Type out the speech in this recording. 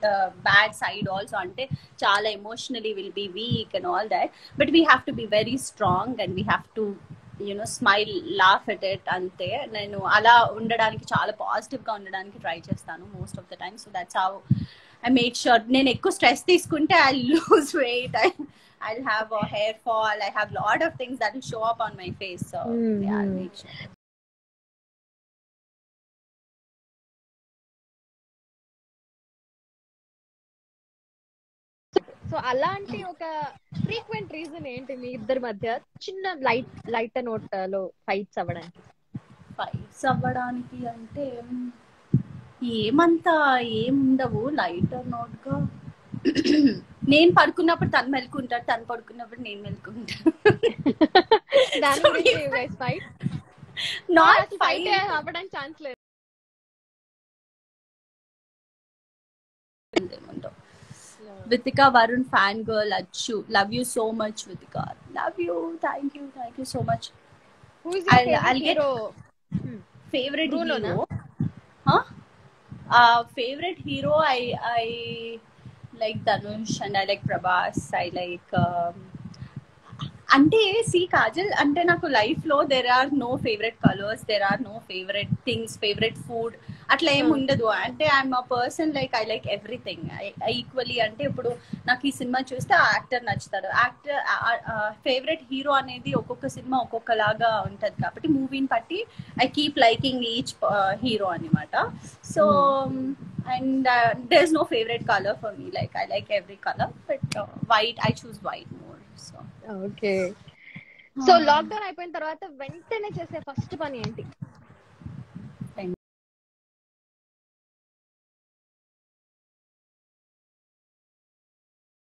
Bad side also అంటే చాలా emotionally will be weak and all that but we have to be very strong and we have to you know smile laugh at it అంతే నేను అలా ఉండడానికి చాలా positive గా ఉండడానికి ట్రై చేస్తాను most of the time so that's how I make sure నేను ఎక్కువ స్ట్రెస్ తీసుకుంటే I lose weight I I have hair fall I have lot of things that will show up on my face so Mhm. Make sure so అలాంటి ఒక frequent reason ఏంటి మీ ఇద్దరి మధ్య చిన్న లైట్ లైట్ నోట్ లో fights అవ్వడానికి fights అవ్వడానికి అంటే ఏమంతా ఏముండవు లైట్ నోట్ గా నేను పడుకున్నప్పుడు తను మెలుకుంటాడు తను పడుకున్నప్పుడు నేను మెలుకుంటాను దాని So గురించి we- guys fight not fight fight అవ్వడానికి ఛాన్స్ లేదు Vitika Varun fangirl Achu. Love you so much, Vitika. Love you. Thank you. Thank you so much. Who is I'll- your I'll favorite get- hero? Favorite Bruno, na? hero? Huh? Uh, favorite hero, I I like Dhanush and I like Prabhas. I like. Um, అంటే see Kajal అంటే నాకు life లో there are no favourite colours there are no favourite things favourite food అట్లా ఏం Hmm. ఉండదు అంటే I'm a person like I like everything equally అంటే ఇప్పుడు నాకు ఈ సినిమా చూస్తే ఆ యాక్టర్ నచ్చుతాడు యాక్టర్ ఫేవరెట్ హీరో అనేది ఒక్కొక్క సినిమా ఒక్కొక్కలాగా ఉంటది కాబట్టి మూవీని బట్టి I keep liking each hero అనమాట so and there is no favourite colour for me like I like every colour but white I choose white more so okay so lockdown అయిపోయిన తర్వాత వెంటనే చేసే ఫస్ట్ పని ఏంటి